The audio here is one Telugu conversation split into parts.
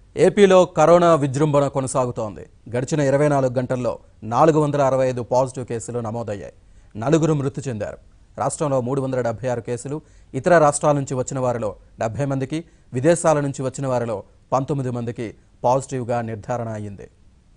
ఏపీలో కరోనా విజృంభణ కొనసాగుతోంది గడిచిన ఇరవై నాలుగు గంటల్లో నాలుగు వందల అరవై ఐదు పాజిటివ్ కేసులు నమోదయ్యాయి నలుగురు మృతి చెందారు రాష్ట్రంలో మూడు వందల డెబ్బై ఆరు కేసులు ఇతర రాష్ట్రాల నుంచి వచ్చిన వారిలో డెబ్బై మందికి విదేశాల నుంచి వచ్చిన వారిలో పంతొమ్మిది మందికి పాజిటివ్గా నిర్ధారణ అయ్యింది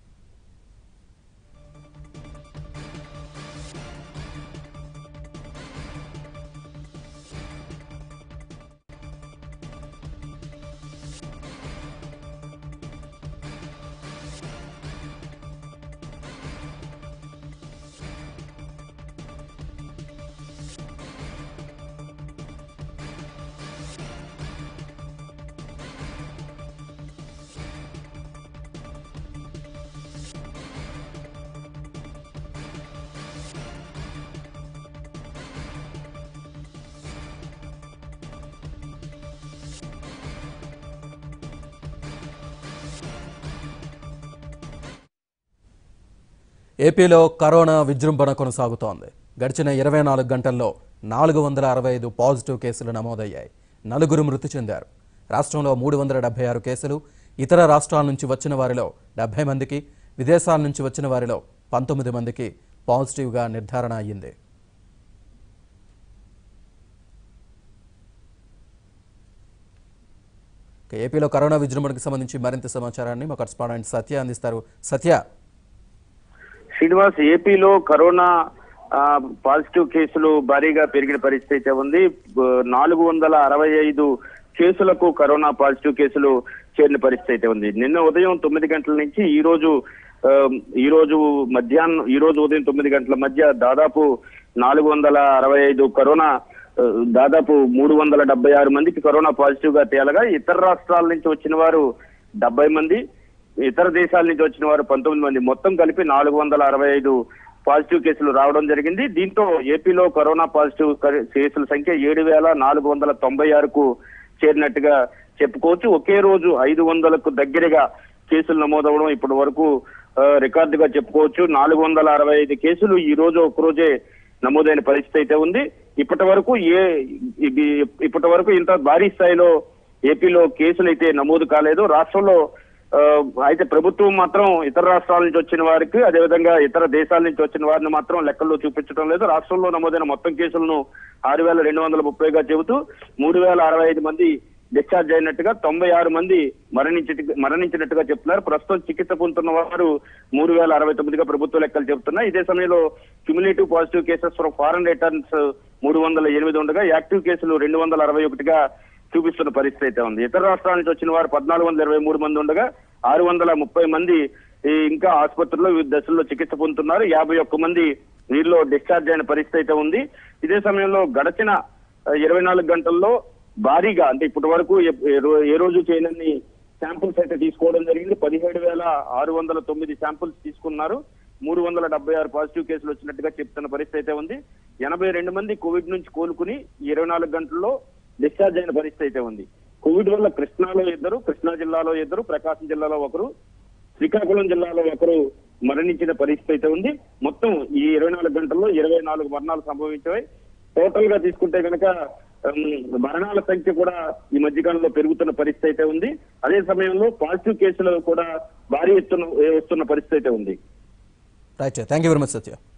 ఏపీలో కరోనా విజృంభణ కొనసాగుతోంది గడిచిన ఇరవై నాలుగు గంటల్లో నాలుగు వందల అరవై ఐదు పాజిటివ్ కేసులు నమోదయ్యాయి నలుగురు మృతి చెందారు రాష్ట్రంలో మూడు వందల డెబ్బై ఆరు కేసులు ఇతర రాష్ట్రాల నుంచి వచ్చిన వారిలో డెబ్బై మందికి విదేశాల నుంచి వచ్చిన వారిలో పంతొమ్మిది మందికి పాజిటివ్గా నిర్ధారణ అయ్యింది ఇక ఏపీలో కరోనా విజృంభణకు సంబంధించి మరింత సమాచారాన్ని మా కరెస్పాండెంట్ సత్య అందిస్తారు సత్య శ్రీనివాస్ ఏపీలో కరోనా ఆ, పాజిటివ్ కేసులు భారీగా పెరిగిన పరిస్థితి అయితే ఉంది బ- నాలుగు వందల అరవై ఐదు కేసులకు కరోనా పాజిటివ్ కేసులు చేరిన పరిస్థితి అయితే ఉంది నిన్న ఉదయం తొమ్మిది గంటల నుంచి ఈ రోజు ఆ, ఈ రోజు మధ్యాహ్నం ఈ రోజు ఉదయం తొమ్మిది గంటల మధ్య దాదాపు నాలుగు వందల అరవై ఐదు కరోనా ఆ, దాదాపు మూడు వందల డెబ్బై ఆరు మందికి కరోనా పాజిటివ్ గా తేలగా ఇతర రాష్ట్రాల నుంచి వచ్చిన వారు డెబ్బై మంది ఇతర దేశాల నుంచి వచ్చిన వారు పంతొమ్మిది మంది మొత్తం కలిపి నాలుగు వందల అరవై ఐదు పాజిటివ్ కేసులు రావడం జరిగింది దీంతో ఏపీలో కరోనా పాజిటివ్ కరి- కేసుల సంఖ్య ఏడు వేల నాలుగు వందల తొంభై ఆరుకు చేరినట్టుగా చెప్పుకోవచ్చు ఒకే రోజు ఐదు వందలకు దగ్గరగా కేసులు నమోదవడం ఇప్పటి వరకు ఆ, రికార్డుగా చెప్పుకోవచ్చు నాలుగు వందల అరవై ఐదు కేసులు ఈ రోజు ఒక్కరోజే నమోదైన పరిస్థితి అయితే ఉంది ఇప్పటి వరకు ఏ ఇది ఇప్పటి వరకు ఇంత భారీ స్థాయిలో ఏపీలో కేసులు అయితే నమోదు కాలేదు రాష్ట్రంలో ఆ, అయితే ప్రభుత్వం మాత్రం ఇతర రాష్ట్రాల నుంచి వచ్చిన వారికి అదేవిధంగా ఇతర దేశాల నుంచి వచ్చిన వారిని మాత్రం లెక్కల్లో చూపించడం లేదు రాష్ట్రంలో నమోదైన మొత్తం కేసులను ఆరు వేల రెండు వందల ముప్పైగా చెబుతూ మూడు వేల అరవై ఐదు మంది డిశ్చార్జ్ అయినట్టుగా తొంభై ఆరు మంది మరణించి మరణించినట్టుగా చెప్తున్నారు ప్రస్తుతం చికిత్స పొందుతున్న వారు మూడు వేల అరవై తొమ్మిదిగా ప్రభుత్వ లెక్కలు చెబుతున్నాయి ఇదే సమయంలో cumulative positive cases for foreign returns మూడు వందల ఎనిమిది ఉండగా యాక్టివ్ కేసులు రెండు వందల అరవై ఒకటిగా చూపిస్తున్న పరిస్థితి అయితే ఉంది ఇతర రాష్ట్రాల నుంచి వచ్చిన వారు పద్నాలుగు వందల ఇరవై మూడు మంది ఉండగా ఆరు వందల ముప్పై మంది ఈ ఇంకా ఆసుపత్రుల్లో వివిధ దశల్లో చికిత్స పొందుతున్నారు యాభై ఒక్క మంది వీరిలో డిశ్చార్జ్ అయిన పరిస్థితి అయితే ఉంది ఇదే సమయంలో గడచిన ఇరవై నాలుగు గంటల్లో భారీగా అంటే ఇప్పటి వరకు ఏ- ఏ రో- ఏ రోజు చేయనన్ని శాంపుల్స్ అయితే తీసుకోవడం జరిగింది పదిహేడు వేల ఆరు వందల తొమ్మిది శాంపుల్స్ తీసుకున్నారు మూడు వందల డెబ్బై ఆరు పాజిటివ్ కేసులు వచ్చినట్టుగా చెప్తున్న పరిస్థితి అయితే ఉంది ఎనభై రెండు మంది కోవిడ్ నుంచి కోలుకుని ఈ ఇరవై నాలుగు గంటల్లో డిశ్చార్జ్ అయిన పరిస్థితి అయితే ఉంది కోవిడ్ వల్ల కృష్ణాలో ఇద్దరు కృష్ణా జిల్లాలో ఇద్దరు ప్రకాశం జిల్లాలో ఒకరు శ్రీకాకుళం జిల్లాలో ఒకరు మరణించిన పరిస్థితి అయితే ఉంది మొత్తం ఈ ఇరవై నాలుగు గంటల్లో ఇరవై నాలుగు మరణాలు సంభవించాయి టోటల్ గా తీసుకుంటే కనుక మరణాల సంఖ్య కూడా ఈ మధ్యకాలంలో పెరుగుతున్న పరిస్థితి అయితే ఉంది అదే సమయంలో పాజిటివ్ కేసులు కూడా భారీ ఎత్తున వస్తున్న పరిస్థితి అయితే ఉంది right thank you very much Satya